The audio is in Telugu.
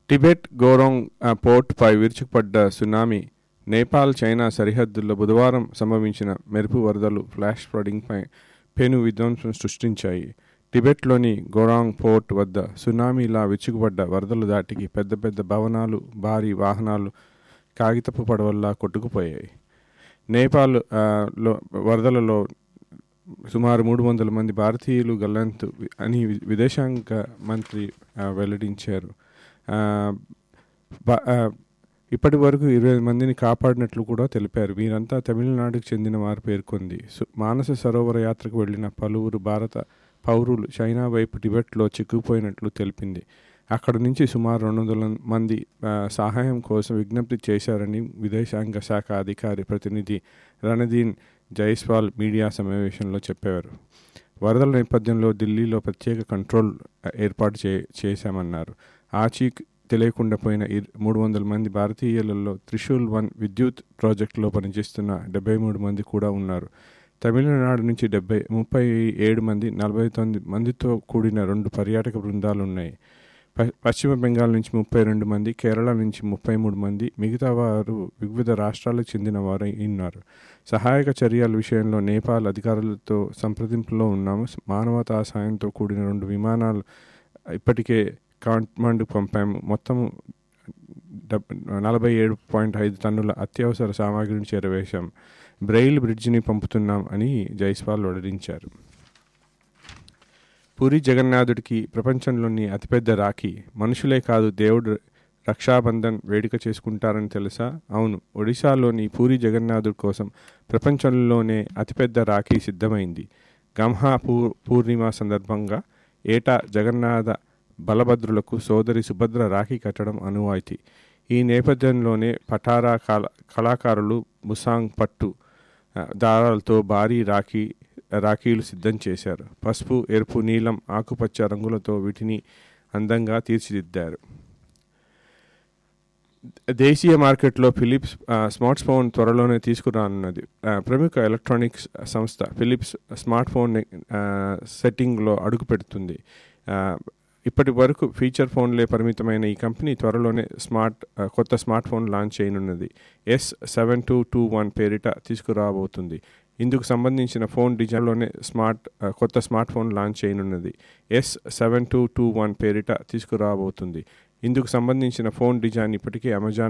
టిబెట్ గోరోంగ్ ఆ, పోర్టుపై విరుచుకుపడ్డ సునామీ నేపాల్ చైనా సరిహద్దుల్లో బుధవారం సంభవించిన మెరుపు వరదలు ఫ్లాష్ ఫ్లడింగ్పై పెను విధ్వంసం సృష్టించాయి టిబెట్లోని గోరాంగ్ పోర్ట్ వద్ద సునామీలా విరుచుకుపడ్డ వరదలు దాటికి పెద్ద పెద్ద భవనాలు భారీ వాహనాలు కాగితపు పడవల్లా కొట్టుకుపోయాయి నేపాల్ ఆ, లో వరదలలో సుమారు మూడు వందల మంది భారతీయులు గల్లంతు అని వి- విదేశాంగ మంత్రి ఆ, వెల్లడించారు ఆ, బ- ఆ, ఇప్పటి వరకు ఇరవై మందిని కాపాడినట్లు కూడా తెలిపారు వీరంతా తమిళనాడుకు చెందిన వారు పేర్కొంది సు- మానస సరోవర యాత్రకు వెళ్లిన పలువురు భారత పౌరులు చైనా వైపు టిబెట్లో చిక్కుపోయినట్లు తెలిపింది అక్కడ నుంచి సుమారు రెండు వందల మంది ఆ, సహాయం కోసం విజ్ఞప్తి చేశారని విదేశాంగ శాఖ అధికారి ప్రతినిధి రణదీన్ జైస్వాల్ మీడియా సమావేశంలో చెప్పారు వరదల నేపథ్యంలో ఢిల్లీలో ప్రత్యేక కంట్రోల్ ఏర్పాటు చే చేశామన్నారు ఆచీ తెలియకుండా పోయిన ఇర్- మూడు వందల మంది భారతీయులలో త్రిశూల్ వన్ విద్యుత్ ప్రాజెక్టులో పనిచేస్తున్న డెబ్బై మూడు మంది కూడా ఉన్నారు తమిళనాడు నుంచి డెబ్బై ముప్పై ఏడు మంది నలభై తొమ్మిది మందితో కూడిన రెండు పర్యాటక బృందాలు ఉన్నాయి ప- పశ్చిమ బెంగాల్ నుంచి ముప్పై రెండు మంది కేరళ నుంచి ముప్పై మూడు మంది మిగతా వారు వివిధ రాష్ట్రాలకు చెందిన వారు ఉన్నారు సహాయక చర్యల విషయంలో నేపాల్ అధికారులతో సంప్రదింపులో ఉన్నాము మానవతా సాయంతో కూడిన రెండు విమానాలు ఇప్పటికే కాట్మండు పంపాము మొత్తం డబ్ నలభై ఏడు పాయింట్ ఐదు టన్నుల అత్యవసర సామాగ్రిని చేరవేశాం బ్రెయిల్ బ్రిడ్జిని పంపుతున్నాం అని జైస్వాల్ వెల్లడించారు పూరి జగన్నాథుడికి ప్రపంచంలోని అతిపెద్ద రాఖీ మనుషులే కాదు దేవుడు రక్షాబంధన్ వేడుక చేసుకుంటారని తెలుసా అవును ఒడిశాలోని పూరి జగన్నాథుడి కోసం ప్రపంచంలోనే అతిపెద్ద రాఖీ సిద్ధమైంది గంహా పూ పూర్ణిమ సందర్భంగా ఏటా జగన్నాథ బలభద్రులకు సోదరి సుభద్ర రాఖీ కట్టడం అనువాయితీ ఈ నేపథ్యంలోనే పటారా కళ కళాకారులు ముసాంగ్ పట్టు ఆ, దారాలతో భారీ రాఖీ రాఖీలు సిద్ధం చేశారు పసుపు ఎరుపు నీలం ఆకుపచ్చ రంగులతో వీటిని అందంగా తీర్చిదిద్దారు దేశీయ మార్కెట్లో ఫిలిప్స్ ఆ, స్మార్ట్ ఫోన్ త్వరలోనే తీసుకురానున్నది ఆ, ప్రముఖ ఎలక్ట్రానిక్స్ సంస్థ ఫిలిప్స్ స్మార్ట్ ఫోన్ ఆ, సెట్టింగ్లో అడుగు పెడుతుంది ఆ, ఇప్పటి వరకు ఫీచర్ ఫోన్లే పరిమితమైన ఈ కంపెనీ త్వరలోనే స్మార్ట్ ఆ, కొత్త స్మార్ట్ ఫోన్ లాంచ్ చేయనున్నది S seven two two one పేరిట తీసుకురాబోతుంది ఇందుకు సంబంధించిన ఫోన్ డిజైన్లోనే స్మార్ట్ ఆ, కొత్త స్మార్ట్ ఫోన్ లాంచ్ చేయనున్నది S seven two two one పేరిట తీసుకురాబోతుంది ఇందుకు సంబంధించిన ఫోన్ డిజైన్ ఇప్పటికే అమెజాన్